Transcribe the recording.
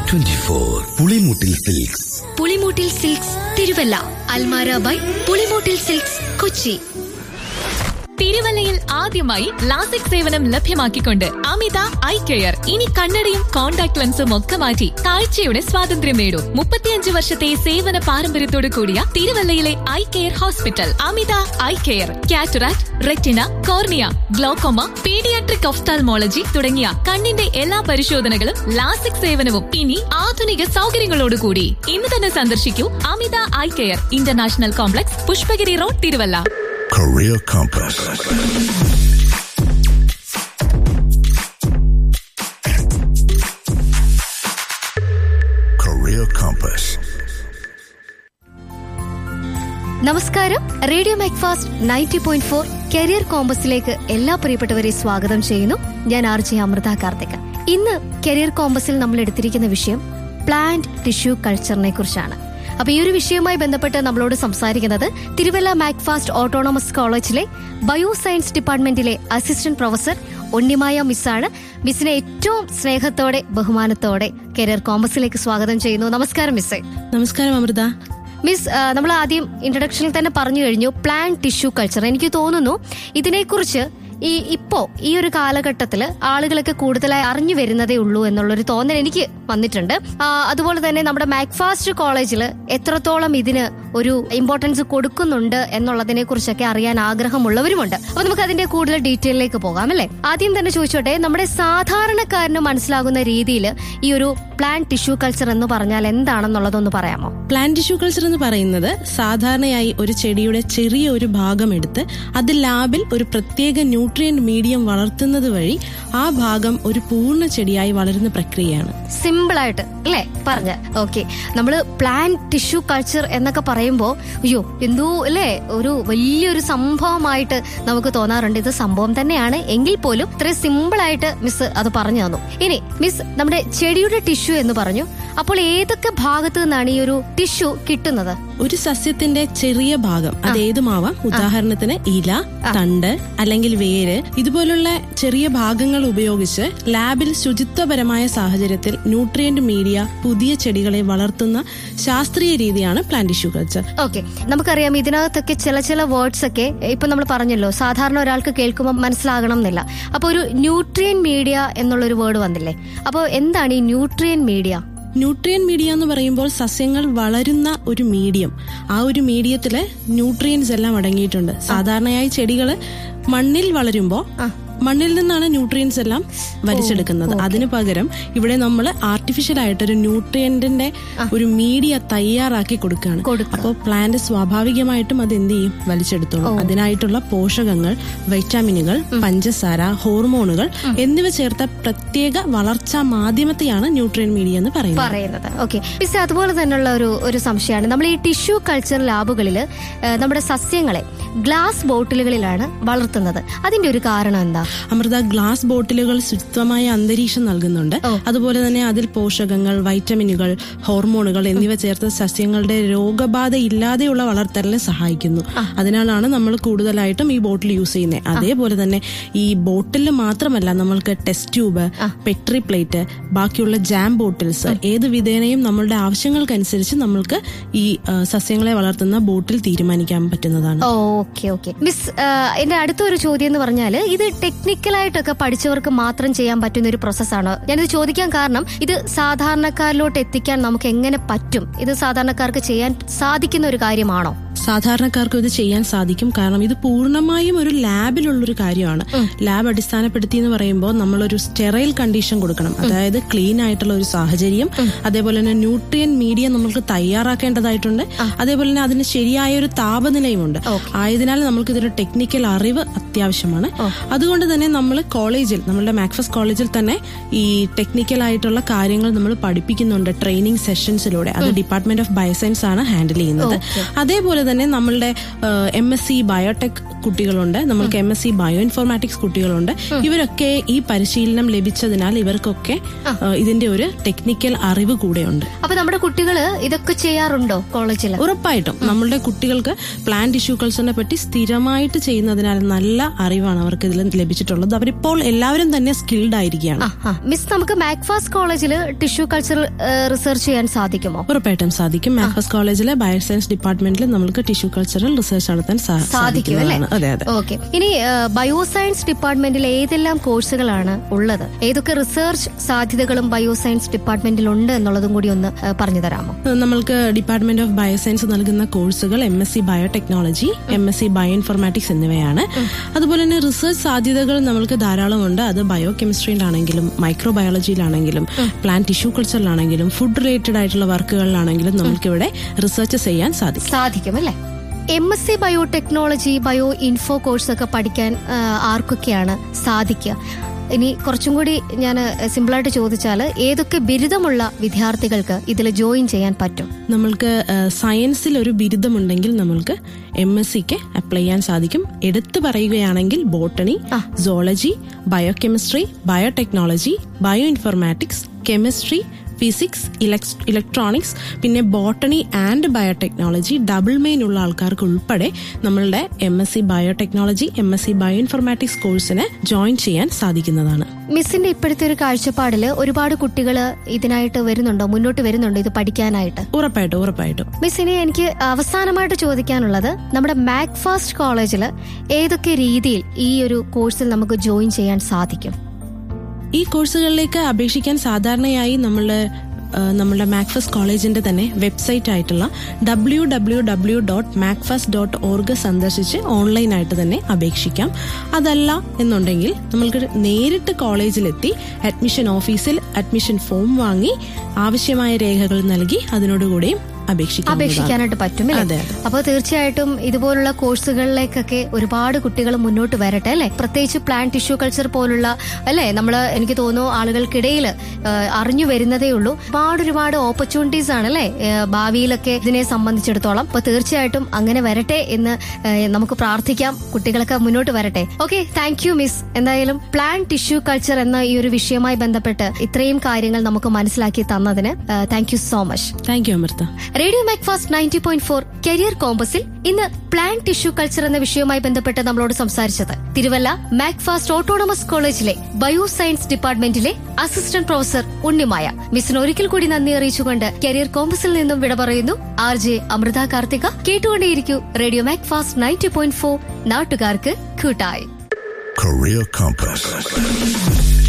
Twenty four Pulimoottil silks Pulimoottil silks Thiruvalla Almara by Pulimoottil silks Kochi തിരുവല്ലയിൽ ആദ്യമായി LASIK സേവനം ലഭ്യമാക്കിക്കൊണ്ട് അമിത ഐ കെയർ ഇനി കണ്ണടയും കോൺടാക്ട് ലെൻസും ഒക്കെ മാറ്റി കാഴ്ചയുടെ സ്വാതന്ത്ര്യം നേടൂ മുപ്പത്തിയഞ്ച് വർഷത്തെ സേവന പാരമ്പര്യത്തോടു കൂടിയ തിരുവല്ലയിലെ eye care hospital Amitha eye care cataract retina cornea glaucoma paediatric ophthalmology തുടങ്ങിയ കണ്ണിന്റെ എല്ലാ പരിശോധനകളും ലാസിക് സേവനവും ഇനി ആധുനിക സൗകര്യങ്ങളോടുകൂടി ഇന്ന് തന്നെ സന്ദർശിക്കൂ Amitha eye care international complex Pushpagiri road Thiruvalla Career Compass. Career Compass. നമസ്കാരം radio MACFAST ninety point four career കോമ്പസിലേക്ക് എല്ലാ പ്രിയപ്പെട്ടവരെ സ്വാഗതം ചെയ്യുന്നു ഞാൻ ആർ ജെ അമൃത കാർത്തിക ഇന്ന് കരിയർ കോമ്പസിൽ നമ്മൾ എടുത്തിരിക്കുന്ന വിഷയം പ്ലാന്റ് ടിഷ്യൂ കൾച്ചറിനെ കുറിച്ചാണ് അപ്പൊ ഈ ഒരു വിഷയവുമായി ബന്ധപ്പെട്ട് നമ്മളോട് സംസാരിക്കുന്നത് തിരുവല്ല മാക്ഫാസ്റ്റ് ഓട്ടോണമസ് കോളേജിലെ ബയോ സയൻസ് ഡിപ്പാർട്ട്മെന്റിലെ അസിസ്റ്റന്റ് പ്രൊഫസർ ഉണ്ണിമായ മിസ്സാണ് മിസ്സിനെ ഏറ്റവും സ്നേഹത്തോടെ ബഹുമാനത്തോടെ കരിയർ കോമ്പസിലേക്ക് സ്വാഗതം ചെയ്യുന്നു നമസ്കാരം മിസ്സേ നമസ്കാരം അമൃത മിസ് ആ, നമ്മൾ ആദ്യം ഇൻട്രഡക്ഷനിൽ തന്നെ പറഞ്ഞു കഴിഞ്ഞു പ്ലാൻ ടിഷ്യൂ കൾച്ചർ എനിക്ക് തോന്നുന്നു ഇതിനെക്കുറിച്ച് ഈ ഇപ്പോ ഈ ഒരു കാലഘട്ടത്തിൽ ആളുകളൊക്കെ കൂടുതലായി അറിഞ്ഞു വരുന്നതേ ഉള്ളൂ എന്നുള്ളൊരു തോന്നൽ എനിക്ക് വന്നിട്ടുണ്ട് ആ, അതുപോലെ തന്നെ നമ്മുടെ മാക്ഫാസ്റ്റ് കോളേജിൽ എത്രത്തോളം ഇതിന് ഒരു ഇമ്പോർട്ടൻസ് കൊടുക്കുന്നുണ്ട് എന്നുള്ളതിനെ കുറിച്ചൊക്കെ അറിയാൻ ആഗ്രഹമുള്ളവരുമുണ്ട് അപ്പൊ നമുക്ക് അതിന്റെ കൂടുതൽ ഡീറ്റെയിലേക്ക് പോകാം അല്ലേ ആദ്യം തന്നെ ചോദിച്ചോട്ടെ നമ്മുടെ സാധാരണക്കാരന് മനസ്സിലാകുന്ന രീതിയിൽ ഈ ഒരു പ്ലാൻ ടിഷ്യൂ കൾച്ചർ എന്ന് പറഞ്ഞാൽ എന്താണെന്നുള്ളതൊന്ന് പറയാമോ പ്ലാന്റ് ടിഷ്യൂ കൾച്ചർ എന്ന് പറയുന്നത് സാധാരണയായി ഒരു ചെടിയുടെ ചെറിയ ഒരു ഭാഗം എടുത്ത് അത് ലാബിൽ ഒരു പ്രത്യേക ന്യൂട്രിയന്റ് മീഡിയം വളർത്തുന്നത് വഴി ആ ഭാഗം ഒരു പൂർണ്ണ ചെടിയായി വളരുന്ന പ്രക്രിയയാണ് സിമ്പിൾ ആയിട്ട് അല്ലേ പറഞ്ഞ ഓക്കെ നമ്മള് പ്ലാൻ ടിഷ്യൂ കൾച്ചർ എന്നൊക്കെ പറയുമ്പോ അയ്യോ എന്തോ അല്ലേ ഒരു വലിയൊരു സംഭവമായിട്ട് നമുക്ക് തോന്നാറുണ്ട് ഇത് സംഭവം തന്നെയാണ് എങ്കിൽ പോലും ഇത്രയും സിമ്പിൾ ആയിട്ട് മിസ് അത് പറഞ്ഞു തന്നു ഇനി മിസ് നമ്മുടെ ചെടിയുടെ ടിഷ്യൂ എന്ന് പറഞ്ഞു അപ്പോൾ ഏതൊക്കെ ഭാഗത്ത് നിന്നാണ് ഈ ഒരു ടിഷ്യൂ കിട്ടുന്നത് ഒരു സസ്യത്തിന്റെ ചെറിയ ഭാഗം അത് ഏതുമാവാം ഉദാഹരണത്തിന് ഇല തണ്ട് അല്ലെങ്കിൽ വേര് ഇതുപോലുള്ള ചെറിയ ഭാഗങ്ങൾ ഉപയോഗിച്ച് ലാബിൽ ശുചിത്വപരമായ സാഹചര്യത്തിൽ ന്യൂട്രിയന്റ് മീഡിയ പുതിയ ചെടികളെ വളർത്തുന്ന ശാസ്ത്രീയ രീതിയാണ് പ്ലാന്റ് ടിഷ്യൂ കൾച്ചർ ഓക്കെ നമുക്കറിയാം ഇതിനകത്തൊക്കെ ചില ചില വേർഡ്സ് ഒക്കെ ഇപ്പൊ നമ്മൾ പറഞ്ഞല്ലോ സാധാരണ ഒരാൾക്ക് കേൾക്കുമ്പോൾ മനസ്സിലാകണം എന്നില്ല അപ്പൊ ഒരു ന്യൂട്രിയൻ മീഡിയ എന്നുള്ള ഒരു വേർഡ് വന്നില്ലേ അപ്പോൾ എന്താണ് ഈ ന്യൂട്രിയൻ മീഡിയ ന്യൂട്രിയൻ മീഡിയ എന്ന് പറയുമ്പോൾ സസ്യങ്ങൾ വളരുന്ന ഒരു മീഡിയം ആ ഒരു മീഡിയത്തില് ന്യൂട്രിയൻസ് എല്ലാം അടങ്ങിയിട്ടുണ്ട് സാധാരണയായി ചെടികള് മണ്ണിൽ വളരുമ്പോൾ മണ്ണിൽ നിന്നാണ് ന്യൂട്രിയൻസ് എല്ലാം വലിച്ചെടുക്കുന്നത് അതിനു പകരം ഇവിടെ നമ്മൾ ആർട്ടിഫിഷ്യൽ ആയിട്ടൊരു ന്യൂട്രിയന്റിന്റെ ഒരു മീഡിയ തയ്യാറാക്കി കൊടുക്കുകയാണ് അപ്പോൾ പ്ലാന്റ് സ്വാഭാവികമായിട്ടും അത് എന്ത് ചെയ്യും വലിച്ചെടുത്തോളും അതിനായിട്ടുള്ള പോഷകങ്ങൾ വൈറ്റാമിനുകൾ പഞ്ചസാര ഹോർമോണുകൾ എന്നിവ ചേർത്ത പ്രത്യേക വളർച്ചാ മാധ്യമത്തെയാണ് ന്യൂട്രിയൻ മീഡിയ എന്ന് പറയുന്നത് പറയുന്നത് ഓക്കെ മിസ് അതുപോലെ തന്നെയുള്ള ഒരു ഒരു സംശയമാണ് നമ്മൾ ഈ ടിഷ്യൂ കൾച്ചർ ലാബുകളിൽ നമ്മുടെ സസ്യങ്ങളെ ഗ്ലാസ് ബോട്ടിലുകളിലാണ് വളർത്തുന്നത് അതിന്റെ ഒരു കാരണം എന്താ അമൃത ഗ്ലാസ് ബോട്ടിലുകൾ ശുദ്ധമായ അന്തരീക്ഷം നൽകുന്നുണ്ട് അതുപോലെ തന്നെ അതിൽ പോഷകങ്ങൾ വൈറ്റമിനുകൾ ഹോർമോണുകൾ എന്നിവ ചേർത്ത് സസ്യങ്ങളുടെ രോഗബാധ ഇല്ലാതെയുള്ള വളർത്തലിനെ സഹായിക്കുന്നു അതിനാലാണ് നമ്മൾ കൂടുതലായിട്ടും ഈ ബോട്ടിൽ യൂസ് ചെയ്യുന്നത് അതേപോലെ തന്നെ ഈ ബോട്ടിൽ മാത്രമല്ല നമ്മൾക്ക് ടെസ്റ്റ് ട്യൂബ് പെട്രി പ്ലേറ്റ് ബാക്കിയുള്ള ജാം ബോട്ടിൽസ് ഏത് വിധേനയും നമ്മളുടെ ആവശ്യങ്ങൾക്കനുസരിച്ച് നമ്മൾക്ക് ഈ ആ, സസ്യങ്ങളെ വളർത്തുന്ന ബോട്ടിൽ തീരുമാനിക്കാൻ പറ്റുന്നതാണ് ഓക്കെ ഓക്കെ മിസ് ആ, എന്റെ അടുത്ത ഒരു ചോദ്യം എന്ന് പറഞ്ഞാൽ ഇത് ടെക്നിക്കലായിട്ടൊക്കെ പഠിച്ചവർക്ക് മാത്രം ചെയ്യാൻ പറ്റുന്ന ഒരു പ്രോസസ്സാണ് ഞാനിത് ചോദിക്കാൻ കാരണം ഇത് സാധാരണക്കാരിലോട്ട് എത്തിക്കാൻ നമുക്ക് എങ്ങനെ പറ്റും ഇത് സാധാരണക്കാർക്ക് ചെയ്യാൻ സാധിക്കുന്ന ഒരു കാര്യമാണോ സാധാരണക്കാർക്കും ഇത് ചെയ്യാൻ സാധിക്കും കാരണം ഇത് പൂർണ്ണമായും ഒരു ലാബിലുള്ള ഒരു കാര്യമാണ് ലാബ് അടിസ്ഥാനപ്പെടുത്തി എന്ന് പറയുമ്പോൾ നമ്മളൊരു സ്റ്റെറൈൽ കണ്ടീഷൻ കൊടുക്കണം അതായത് ക്ലീൻ ആയിട്ടുള്ള ഒരു സാഹചര്യം അതേപോലെ തന്നെ ന്യൂട്രിയൻ മീഡിയ നമുക്ക് തയ്യാറാക്കേണ്ടതായിട്ടുണ്ട് അതേപോലെ തന്നെ അതിന് ശരിയായ ഒരു താപനിലയുമുണ്ട് ആയതിനാൽ നമുക്ക് ഇതൊരു ടെക്നിക്കൽ അറിവ് അത്യാവശ്യമാണ് അതുകൊണ്ട് തന്നെ നമ്മൾ കോളേജിൽ നമ്മളുടെ മാക്ഫസ് കോളേജിൽ തന്നെ ഈ ടെക്നിക്കൽ ആയിട്ടുള്ള കാര്യങ്ങൾ നമ്മൾ പഠിപ്പിക്കുന്നുണ്ട് ട്രെയിനിങ് സെഷൻസിലൂടെ അത് ഡിപ്പാർട്ട്മെന്റ് ഓഫ് ബയോസയൻസ് ആണ് ഹാൻഡിൽ ചെയ്യുന്നത് അതേപോലെ തന്നെ നമ്മളുടെ എം എസ് സി ബയോടെക് കുട്ടികളുണ്ട് നമ്മൾക്ക് M S C bio informatics കുട്ടികളുണ്ട് ഇവരൊക്കെ ഈ പരിശീലനം ലഭിച്ചതിനാൽ ഇവർക്കൊക്കെ ആ, ഇതിന്റെ ഒരു ടെക്നിക്കൽ അറിവ് കൂടെയുണ്ട് അപ്പൊ നമ്മുടെ കുട്ടികള് ഇതൊക്കെ ചെയ്യാറുണ്ടോ കോളേജിൽ ഉറപ്പായിട്ടും നമ്മളുടെ കുട്ടികൾക്ക് പ്ലാൻ ടിഷ്യൂ കൾച്ചറിനെ പറ്റി സ്ഥിരമായിട്ട് ചെയ്യുന്നതിനാൽ നല്ല അറിവാണ് അവർക്ക് ഇതിൽ ലഭിച്ചിട്ടുള്ളത് അവരിപ്പോൾ എല്ലാവരും തന്നെ സ്കിൽഡ് ആയിരിക്കുകയാണ് മിസ് നമുക്ക് മാക്ഫാസ് കോളേജിൽ ടിഷ്യൂ കൾച്ചർ റിസർച്ച് ചെയ്യാൻ സാധിക്കുമോ ഉറപ്പായിട്ടും സാധിക്കും മാഫസ് കോളേജിലെ ബയോസയൻസ് ഡിപ്പാർട്ട്മെന്റിൽ നമുക്ക് ടിഷ്യൂ കൾച്ചറൽ റിസർച്ച് നടത്താൻ സാ- സാധിക്കും അല്ലേ സാധിക്കുന്നതാണ് അതെ അതെ ഓക്കെ ഇനി ബയോസയൻസ് ഡിപ്പാർട്ട്മെന്റിൽ ഏതെല്ലാം കോഴ്സുകളാണ് ഉള്ളത് ഏതൊക്കെ റിസർച്ച് സാധ്യതകളും ബയോസയൻസ് ഡിപ്പാർട്ട്മെന്റിൽ ഉണ്ട് എന്നുള്ളതും കൂടി ഒന്ന് ഏഹ്, പറഞ്ഞു തരാമോ നമ്മൾക്ക് ഡിപ്പാർട്ട്മെന്റ് ഓഫ് ബയോസയൻസ് നൽകുന്ന കോഴ്സുകൾ M S C biotechnology M S C bio informatics എന്നിവയാണ് അതുപോലെ തന്നെ റിസർച്ച് സാധ്യതകൾ നമ്മൾക്ക് ധാരാളമുണ്ട് അത് ബയോ കെമിസ്ട്രിയിലാണെങ്കിലും മൈക്രോ ബയോളജിയിലാണെങ്കിലും പ്ലാൻ ടിഷ്യൂ കൾച്ചറിലാണെങ്കിലും ഫുഡ് റിലേറ്റഡ് ആയിട്ടുള്ള വർക്കുകളിലാണെങ്കിലും നമുക്കിവിടെ റിസർച്ച് ചെയ്യാൻ സാധിക്കും സാധിക്കും അല്ലേ M S C biotechnology bio info course ഒക്കെ പഠിക്കാൻ ആ, ആർക്കൊക്കെയാണ് സാധിക്കുക ഇനി കുറച്ചും കൂടി ഞാൻ സിമ്പിളായിട്ട് ചോദിച്ചാൽ ഏതൊക്കെ ബിരുദമുള്ള വിദ്യാർത്ഥികൾക്ക് ഇതിൽ ജോയിൻ ചെയ്യാൻ പറ്റും നമ്മൾക്ക് സയൻസിൽ ഒരു ബിരുദമുണ്ടെങ്കിൽ നമ്മൾക്ക് എം എസ് സിക്ക് അപ്ലൈ ചെയ്യാൻ സാധിക്കും എടുത്തു പറയുകയാണെങ്കിൽ botany zoology biochemistry biotechnology bio informatics chemistry physics electronics പിന്നെ botany and biotechnology double main ഉള്ള ആൾക്കാർക്ക് ഉൾപ്പെടെ നമ്മളുടെ M S C biotechnology M S C bio informatics കോഴ്സിന് ജോയിൻ ചെയ്യാൻ സാധിക്കുന്നതാണ് മിസ്സിന്റെ ഇപ്പോഴത്തെ ഒരു കാഴ്ചപ്പാടിൽ ഒരുപാട് കുട്ടികൾ ഇതിനായിട്ട് വരുന്നുണ്ടോ മുന്നോട്ട് വരുന്നുണ്ടോ ഇത് പഠിക്കാനായിട്ട് ഉറപ്പായിട്ടും ഉറപ്പായിട്ടും മിസ് ഇനി എനിക്ക് അവസാനമായിട്ട് ചോദിക്കാനുള്ളത് നമ്മുടെ മാക്ഫാസ്റ്റ് കോളേജിൽ ഏതൊക്കെ രീതിയിൽ ഈ ഒരു കോഴ്സിൽ നമുക്ക് ജോയിൻ ചെയ്യാൻ സാധിക്കും ഈ കോഴ്സുകളിലേക്ക് അപേക്ഷിക്കാൻ സാധാരണയായി നമ്മളുടെ ആ, നമ്മളുടെ മാക്ഫസ് കോളേജിന്റെ തന്നെ വെബ്സൈറ്റ് ആയിട്ടുള്ള W W W dot MACFAST dot org സന്ദർശിച്ച് ഓൺലൈനായിട്ട് തന്നെ അപേക്ഷിക്കാം അതല്ല എന്നുണ്ടെങ്കിൽ നമ്മൾക്ക് നേരിട്ട് കോളേജിലെത്തി അഡ്മിഷൻ ഓഫീസിൽ അഡ്മിഷൻ ഫോം വാങ്ങി ആവശ്യമായ രേഖകൾ നൽകി അതിനോടുകൂടിയും അപേക്ഷിക്കാം അപേക്ഷിക്കാനായിട്ട് പറ്റും അതെ, അല്ലേ അതെ. അപ്പോൾ തീർച്ചയായിട്ടും ഇതുപോലുള്ള കോഴ്സുകളിലേക്കൊക്കെ ഒരുപാട് കുട്ടികൾ മുന്നോട്ട് വരട്ടെ അല്ലെ പ്രത്യേകിച്ച് പ്ലാൻ ടിഷ്യൂ കൾച്ചർ പോലുള്ള അല്ലെ നമ്മൾ എനിക്ക് തോന്നുന്നു ആളുകൾക്കിടയിൽ അറിഞ്ഞു വരുന്നതേ ഉള്ളൂ ഒരുപാട് ഒരുപാട് ഓപ്പർച്യൂണിറ്റീസ് ആണ് അല്ലെ ഭാവിയിലൊക്കെ ഇതിനെ സംബന്ധിച്ചിടത്തോളം അപ്പൊ തീർച്ചയായിട്ടും അങ്ങനെ വരട്ടെ എന്ന് ഏഹ്, നമുക്ക് പ്രാർത്ഥിക്കാം കുട്ടികളൊക്കെ മുന്നോട്ട് വരട്ടെ ഓക്കെ താങ്ക് യു മിസ് എന്തായാലും പ്ലാൻ ടിഷ്യൂ കൾച്ചർ എന്ന ഈ ഒരു വിഷയവുമായി ബന്ധപ്പെട്ട് ഇത്രയും കാര്യങ്ങൾ നമുക്ക് മനസ്സിലാക്കി തന്നതിന് thank you so much thank you Amrita radio MACFAST ninety point four career കോമ്പസിൽ ഇന്ന് പ്ലാൻ ടിഷ്യൂ കൾച്ചർ എന്ന വിഷയവുമായി ബന്ധപ്പെട്ട് നമ്മളോട് സംസാരിച്ചത് തിരുവല്ല മാക്ഫാസ്റ്റ് ഓട്ടോണമസ് കോളേജിലെ ബയോ സയൻസ് ഡിപ്പാർട്ട്മെന്റിലെ അസിസ്റ്റന്റ് പ്രൊഫസർ ഉണ്ണിമായ മിസ്സിന് ഒരിക്കൽ കൂടി നന്ദി അറിയിച്ചുകൊണ്ട് കരിയർ കോമ്പസിൽ നിന്നും വിട പറയുന്നു ആർ ജെ അമൃത കാർത്തിക കേട്ടുകൊണ്ടേയിരിക്കൂ radio MACFAST ninety point four നാട്ടുകാർക്ക് കൂട്ടായി Career Compass.